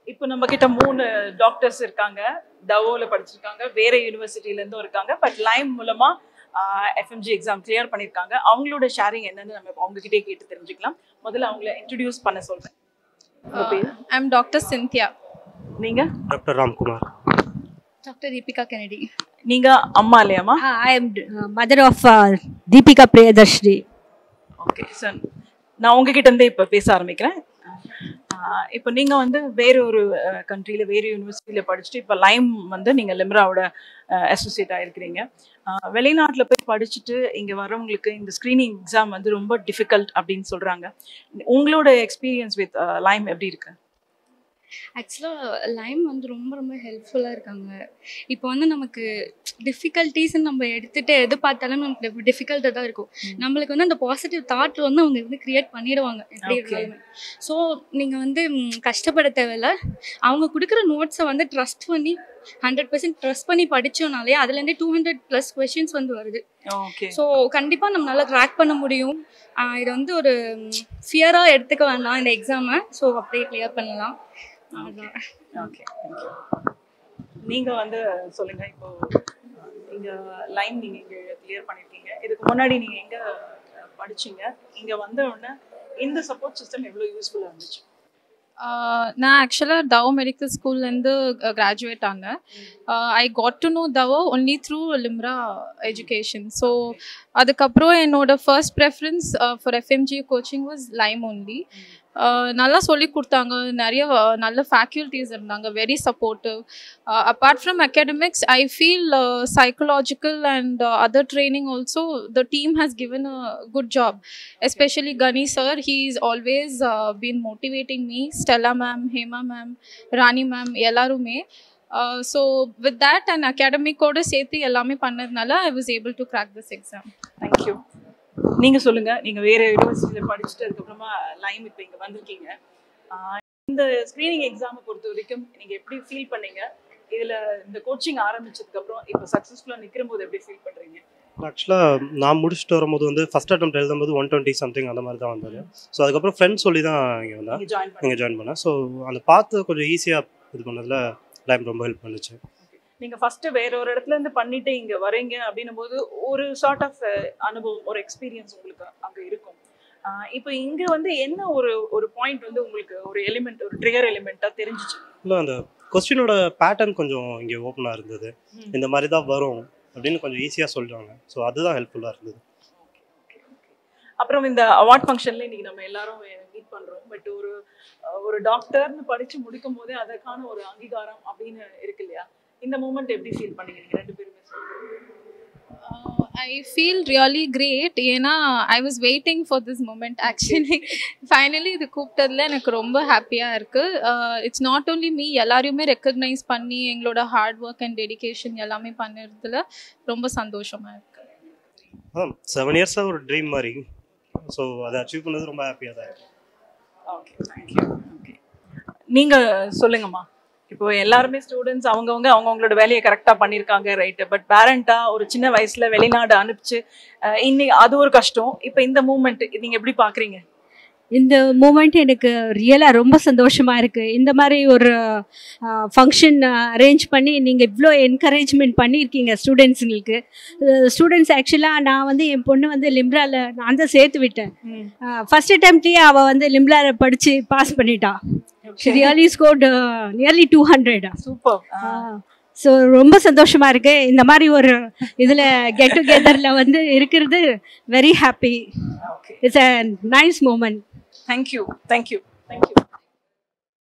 இப்போ நம்ம கிட்ட மூணு டாக்டர்ஸ் இருக்காங்க டவோல படிச்சிருக்காங்க வேற யூனிவர்சிட்டில இருந்தும் இருக்காங்க பட் லைம் மூலமா எஃப்எம்ஜி எக்ஸாம் கிளியர் பண்ணிருக்காங்க அவங்களோட ஷேரிங் என்னன்னு நம்ம அவங்க கிட்டே கேட்டு தெரிஞ்சுக்கலாம் முதல்ல அவங்கள இன்ட்ரடியூஸ் பண்ண சொல்றேன் உங்க பேரு? I'm Dr. Cynthia. நீங்க doctor Ramkumar Dr. Deepika Kennedy. நீங்க அம்மா இல்லையாமா Uh, I am uh, mother of uh, Deepika Priyadarshini. Okay sir நான் உங்ககிட்ட இருந்தே இப்போ பேச ஆரம்பிக்கிறேன் ஆஹ் இப்போ நீங்க வந்து வேற ஒரு கண்ட்ரியில வேற யூனிவர்சிட்டியில படிச்சுட்டு இப்போ லைம் வந்து நீங்க லிம்ராவோட அசோசியேட் ஆயிருக்கிறீங்க ஆஹ் வெளிநாட்டுல போய் படிச்சுட்டு இங்க வரவங்களுக்கு இந்த ஸ்கிரீனிங் எக்ஸாம் வந்து ரொம்ப டிஃபிகல்ட் அப்படின்னு சொல்றாங்க உங்களோட எக்ஸ்பீரியன்ஸ் வித் லைம் எப்படி இருக்கு ஆக்சுவலாக லைம் வந்து ரொம்ப ரொம்ப ஹெல்ப்ஃபுல்லாக இருக்காங்க இப்போ வந்து நமக்கு டிஃபிகல்ட்டிஸ்ன்னு நம்ம எடுத்துகிட்டு எது பார்த்தாலும் நமக்கு டிஃபிகல்ட்டாக தான் இருக்கும் ம். நம்மளுக்கு வந்து அந்த பாசிட்டிவ் தாட் வந்து அவங்க வந்து கிரியேட் பண்ணிடுவாங்க எப்படி Okay. இருந்தாலுமே ஸோ நீங்கள் வந்து ம், கஷ்டப்பட தேவையில்ல அவங்க கொடுக்குற நோட்ஸை வந்து ட்ரஸ்ட் பண்ணி ஹண்ட்ரட் பர்சன்ட் ட்ரஸ்ட் பண்ணி படித்தோம்னாலே அதுலேருந்தே டூ ஹண்ட்ரட் ப்ளஸ் கொஷின்ஸ் வந்து வருது ஓகே ஸோ கண்டிப்பாக நம்மளால ட்ராக் பண்ண முடியும் ஆஹ் இது வந்து ஒரு ஃபியராக எடுத்துக்க வேண்டாம் இந்த எக்ஸாமை ஸோ அப்படியே கிளியர் பண்ணலாம் அவ்வளவுதான். ஓகே தேங்க்யூ நீங்க வந்து சொல்லுங்க இப்போ இங்க லைன் நீங்க இங்க கிளியர் பண்ணிருக்கீங்க இதுக்கு முன்னாடி நீங்க எங்க அஹ், படிச்சீங்க இங்க வந்த உடனே இந்த சப்போர்ட் சிஸ்டம் எவ்வளவு யூஸ்ஃபுல்லா இருந்துச்சு Uh, நான் ஆக்சுவலாக டவ் மெடிக்கல் ஸ்கூல்லேருந்து கிராஜுவேட் ஆனேன் I got to know though only through Limra education so அதுக்கப்புறம் என்னோட first preference for FMG coaching was Lime only நல்லா சொல்லி கொடுத்தாங்க நிறைய uh, நல்ல ஃபேக்கல்ட்டிஸ் இருந்தாங்க very supportive apart from academics I feel psychological and other training also the team has given a good job especially Gani sir, he's always uh, been motivating me. Stella ma'am, Hema ma'am, Rani ma'am, எல்லாருமே so with that and அகாடமிக்கோட சேர்த்து எல்லாமே பண்ணதுனால I was able to crack this exam thank you நீங்க சொல்லுங்க நீங்க வேற யூனிவர்சிட்டியில படிச்சுட்டு அதுக்கப்புறமா லைம் இப்போ இங்க வந்திருக்கீங்க ஆஹ் இந்த ஸ்கிரீனிங் எக்ஸாமை பொறுத்த வரைக்கும் நீங்க எப்படி ஃபீல் பண்ணீங்க இதுல இந்த கோச்சிங் ஆரம்பிச்சதுக்கு அப்புறம் இப்போ சக்சஸ்ஃபுல்லா நிக்கிற போது எப்படி ஃபீல் பண்றீங்க ஆக்சுவலாக நான் முடிச்சுட்டு வரும்போது வந்து ஃபஸ்ட் அட்டம் எழுதும்போது ஒன் டுவெண்ட்டி சம்திங் அந்த மாதிரி தான் வந்தது ஸோ அதுக்கப்புறம் ஃப்ரெண்ட்ஸ் சொல்லி தான் இங்கே வந்தேன் நீங்க ஜாயின் பண்ணி இங்கே ஜாயின் பண்ணேன் ஸோ அந்த பார்த்து கொஞ்சம் ஈஸியாக இது பண்ணதில் லைம் ரொம்ப ஹெல்ப் பண்ணுச்சு நீங்க ஃபர்ஸ்ட் வேற ஒரு இடத்துல இருந்து பண்ணிட்டு இங்க வரீங்க அப்படின்னும் போது ஒரு சார்ட் ஆஃப் அனுபவம் ஒரு எக்ஸ்பீரியன்ஸ் உங்களுக்கு அங்க இருக்கும் ஆஹ் இப்போ இங்க வந்து என்ன ஒரு ஒரு பாயிண்ட் வந்து உங்களுக்கு ஒரு எலிமெண்ட் ஒரு ட்ரிகர் எலிமெண்ட்டா தெரிஞ்சிச்சு இல்லை அந்த கொஸ்டினோட பேட்டர்ன் கொஞ்சம் இங்கே ஓப்பனாக இருந்தது ம். இந்த மாதிரி தான் வரும் அப்படின்னு கொஞ்சம் ஈஸியாக சொல்கிறாங்க ஸோ அதுதான் ஹெல்ப்ஃபுல்லாக இருந்தது அப்புறம் இந்த அவார்ட் ஃபங்க்ஷன்ல இன்னைக்கு நம்ம எல்லாரும் மீட் பண்றோம் பட் ஒரு அஹ், ஒரு டாக்டர்னு படிச்சு முடிக்கும் போதே அதற்கான ஒரு அங்கீகாரம் அப்படின்னு இருக்கு இல்லையா இந்த மூமெண்ட் எப்படி ஃபீல் பண்ணீங்க நீங்க ரெண்டு பேருமே சொல்லுங்க. ஐ ஃபீல் ரியலி கிரேட் ஏன்னா I was waiting for this moment actually finally இது கூப்பிட்டதுல எனக்கு ரொம்ப ஹாப்பியாக இருக்குது இட்ஸ் நாட் ஓன்லி மீ எல்லாரையுமே ரெக்கக்னைஸ் பண்ணி எங்களோட ஹார்ட் ஒர்க் அண்ட் டெடிகேஷன் எல்லாமே பண்ணுறதுல ரொம்ப சந்தோஷமாக இருக்குது அதான் செவன் இயர்ஸாக ஒரு ட்ரீம் மாதிரி ஸோ அதை அச்சீவ் பண்ணது ரொம்ப ஹாப்பியாக தான் இருக்கு ஓகே தேங்க்யூ ஓகே நீங்க சொல்லுங்கம்மா இப்போ எல்லாருமே ஸ்டூடெண்ட்ஸ் அவங்கவுங்க அவங்கவுங்களோட வேலையை கரெக்டாக பண்ணியிருக்காங்க ரைட்டு பட் பேரண்டா ஒரு சின்ன வயசுல வெளிநாடு அனுப்பிச்சு அஹ், இன்னி அது ஒரு கஷ்டம் இப்போ இந்த மூமெண்ட் நீங்க எப்படி பாக்குறீங்க இந்த மூமெண்ட் எனக்கு ரியலாக ரொம்ப சந்தோஷமாக இருக்குது இந்த மாதிரி ஒரு ஃபங்க்ஷன் அரேஞ்ச் பண்ணி நீங்கள் இவ்வளோ என்கரேஜ்மெண்ட் பண்ணியிருக்கீங்க ஸ்டூடெண்ட்ஸுங்களுக்கு ஸ்டூடெண்ட்ஸ் ஆக்சுவலாக நான் வந்து என் பொண்ணு வந்து லிம்ராவில் நான் தான் சேர்த்து விட்டேன் ஃபர்ஸ்ட் அட்டம்ப்ட்லேயே அவள் வந்து லிம்ராவில் படித்து பாஸ் பண்ணிட்டா ரியலி ஸ்கோர்டு நியர்லி டூ ஹண்ட்ரடா சூப்பர் ஸோ ரொம்ப சந்தோஷமாக இருக்குது இந்த மாதிரி ஒரு இதில் கெட் டுகெதரில் வந்து இருக்கிறது very happy okay it's a nice moment thank you thank you thank you